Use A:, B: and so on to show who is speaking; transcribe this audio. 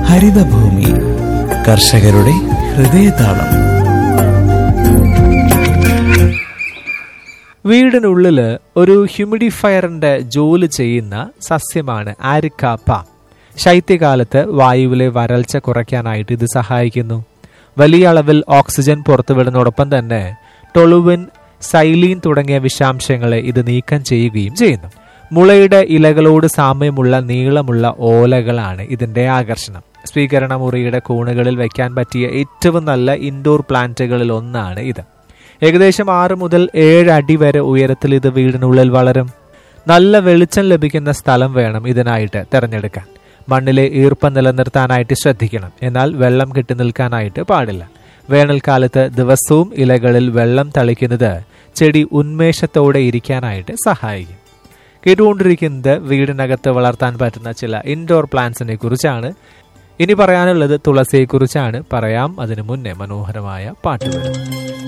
A: ഹരിതഭൂമി കർഷകരുടെ ഹൃദയതാളം
B: വീടിനുള്ളിൽ ഒരു ഹ്യൂമിഡിഫയറിന്റെ ജോലി ചെയ്യുന്ന സസ്യമാണ് ആരിക്കാപ്പ ശൈത്യകാലത്ത് വായുവിലെ വരൾച്ച കുറയ്ക്കാനായിട്ട് ഇത് സഹായിക്കുന്നു വലിയ അളവിൽ ഓക്സിജൻ പുറത്തുവിടുന്നതോടൊപ്പം തന്നെ ടൊളുവിൻ സൈലീൻ തുടങ്ങിയ വിഷാംശങ്ങളെ ഇത് നീക്കം ചെയ്യുകയും ചെയ്യുന്നു മുളയുടെ ഇലകളോട് സാമ്യമുള്ള നീളമുള്ള ഓലകളാണ് ഇതിന്റെ ആകർഷണം സ്വീകരണ മുറിയുടെ കൂണുകളിൽ വയ്ക്കാൻ പറ്റിയ ഏറ്റവും നല്ല ഇൻഡോർ പ്ലാന്റുകളിൽ ഒന്നാണ് ഇത് ഏകദേശം ആറ് മുതൽ ഏഴ് അടി വരെ ഉയരത്തിൽ ഇത് വീടിനുള്ളിൽ വളരും നല്ല വെളിച്ചം ലഭിക്കുന്ന സ്ഥലം വേണം ഇതിനായിട്ട് തിരഞ്ഞെടുക്കാൻ മണ്ണിലെ ഈർപ്പം നിലനിർത്താനായിട്ട് ശ്രദ്ധിക്കണം എന്നാൽ വെള്ളം കെട്ടി നിൽക്കാനായിട്ട് പാടില്ല വേനൽക്കാലത്ത് ദിവസവും ഇലകളിൽ വെള്ളം തളിക്കുന്നത് ചെടി ഉന്മേഷത്തോടെ ഇരിക്കാനായിട്ട് സഹായിക്കും കേട്ടുകൊണ്ടിരിക്കുന്നത് വീടിനകത്ത് വളർത്താൻ പറ്റുന്ന ചില ഇൻഡോർ പ്ലാന്റ്സിനെ കുറിച്ചാണ് ഇനി പറയാനുള്ളത് തുളസിയെക്കുറിച്ചാണ് പറയാം അതിനു മുന്നേ മനോഹരമായ പാട്ട് വരും